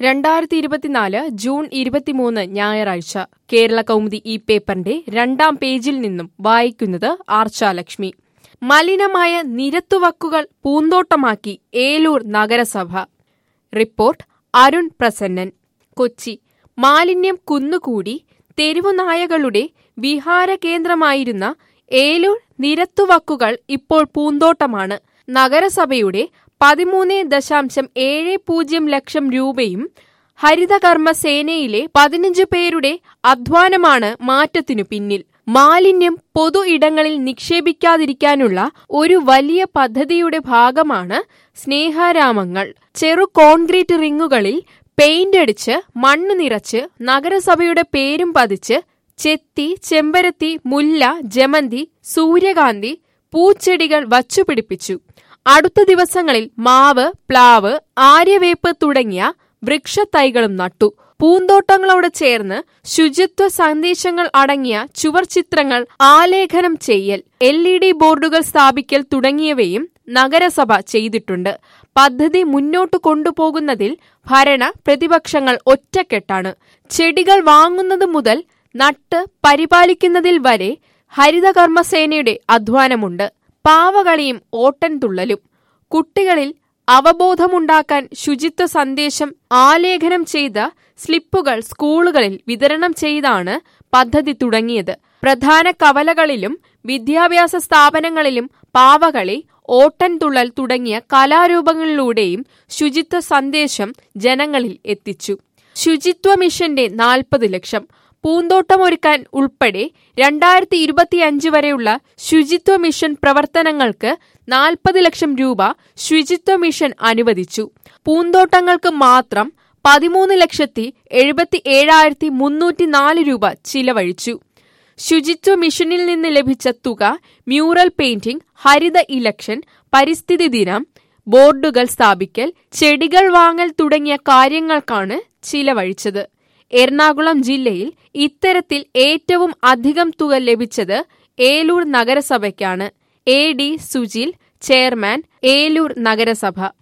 രണ്ടായിരത്തി ഇരുപത്തിനാല് ജൂൺ ഇരുപത്തിമൂന്ന് ഞായറാഴ്ച കേരള കൗമുദി ഈ പേപ്പറിന്റെ രണ്ടാം പേജിൽ നിന്നും വായിക്കുന്നത് ആർച്ചാലക്ഷ്മി മലിനമായ നിരത്തുവക്കുകൾ പൂന്തോട്ടമാക്കി ഏലൂർ നഗരസഭ റിപ്പോർട്ട് അരുൺ പ്രസന്നൻ കൊച്ചി മാലിന്യം കുന്നുകൂടി തെരുവുനായകളുടെ വിഹാരകേന്ദ്രമായിരുന്ന ഏലൂർ നിരത്തുവക്കുകൾ ഇപ്പോൾ പൂന്തോട്ടമാണ് നഗരസഭയുടെ പതിമൂന്ന് ദശാംശം ഏഴ് പൂജ്യം ലക്ഷം രൂപയും ഹരിതകർമ്മ സേനയിലെ പതിനഞ്ച് പേരുടെ അധ്വാനമാണ് മാറ്റത്തിനു പിന്നിൽ മാലിന്യം പൊതു ഇടങ്ങളിൽ നിക്ഷേപിക്കാതിരിക്കാനുള്ള ഒരു വലിയ പദ്ധതിയുടെ ഭാഗമാണ് സ്നേഹാരാമങ്ങൾ ചെറു കോൺക്രീറ്റ് റിങ്ങുകളിൽ പെയിന്റ് അടിച്ച് മണ്ണ് നിറച്ച് നഗരസഭയുടെ പേരും പതിച്ച് ചെത്തി ചെമ്പരത്തി മുല്ല ജമന്തി സൂര്യകാന്തി പൂച്ചെടികൾ വച്ചുപിടിപ്പിച്ചു അടുത്ത ദിവസങ്ങളിൽ മാവ് പ്ലാവ് ആര്യവേപ്പ് തുടങ്ങിയ വൃക്ഷത്തൈകളും നട്ടു പൂന്തോട്ടങ്ങളോട് ചേർന്ന് ശുചിത്വ സന്ദേശങ്ങൾ അടങ്ങിയ ചുവർ ചിത്രങ്ങൾ ആലേഖനം ചെയ്യൽ എൽ ഇ ഡി ബോർഡുകൾ സ്ഥാപിക്കൽ തുടങ്ങിയവയും നഗരസഭ ചെയ്തിട്ടുണ്ട് പദ്ധതി മുന്നോട്ടു കൊണ്ടുപോകുന്നതിൽ ഭരണ പ്രതിപക്ഷങ്ങൾ ഒറ്റക്കെട്ടാണ് ചെടികൾ വാങ്ങുന്നത് മുതൽ നട്ട് പരിപാലിക്കുന്നതിൽ വരെ ഹരിതകർമ്മസേനയുടെ അധ്വാനമുണ്ട് പാവകളിയും ഓട്ടൻതുള്ളലും കുട്ടികളിൽ അവബോധമുണ്ടാക്കാൻ ശുചിത്വ സന്ദേശം ആലേഖനം ചെയ്ത സ്ലിപ്പുകൾ സ്കൂളുകളിൽ വിതരണം ചെയ്താണ് പദ്ധതി തുടങ്ങിയത് പ്രധാന കവലകളിലും വിദ്യാഭ്യാസ സ്ഥാപനങ്ങളിലും പാവകളി ഓട്ടൻതുള്ളൽ തുടങ്ങിയ കലാരൂപങ്ങളിലൂടെയും ശുചിത്വ സന്ദേശം ജനങ്ങളിൽ എത്തിച്ചു ശുചിത്വ മിഷന്റെ നാൽപ്പത് ലക്ഷം പൂന്തോട്ടമൊരുക്കാൻ ഉൾപ്പെടെ രണ്ടായിരത്തി ഇരുപത്തിയഞ്ച് വരെയുള്ള ശുചിത്വ മിഷൻ പ്രവർത്തനങ്ങൾക്ക് നാൽപ്പത് ലക്ഷം രൂപ ശുചിത്വ മിഷൻ അനുവദിച്ചു പൂന്തോട്ടങ്ങൾക്ക് മാത്രം പതിമൂന്ന് ലക്ഷത്തി എഴുപത്തി ഏഴായിരത്തി മുന്നൂറ്റി നാല് രൂപ ചിലവഴിച്ചു ശുചിത്വ മിഷനിൽ നിന്ന് ലഭിച്ച തുക മ്യൂറൽ പെയിന്റിംഗ് ഹരിത ഇലക്ഷൻ പരിസ്ഥിതി ദിനം ബോർഡുകൾ സ്ഥാപിക്കൽ ചെടികൾ വാങ്ങൽ തുടങ്ങിയ കാര്യങ്ങൾക്കാണ് ചിലവഴിച്ചത് എറണാകുളം ജില്ലയിൽ ഇത്തരത്തിൽ ഏറ്റവും അധികം തുക ലഭിച്ചത് ഏലൂർ നഗരസഭയ്ക്കാണ് A D Sujil chairman Eloor നഗരസഭ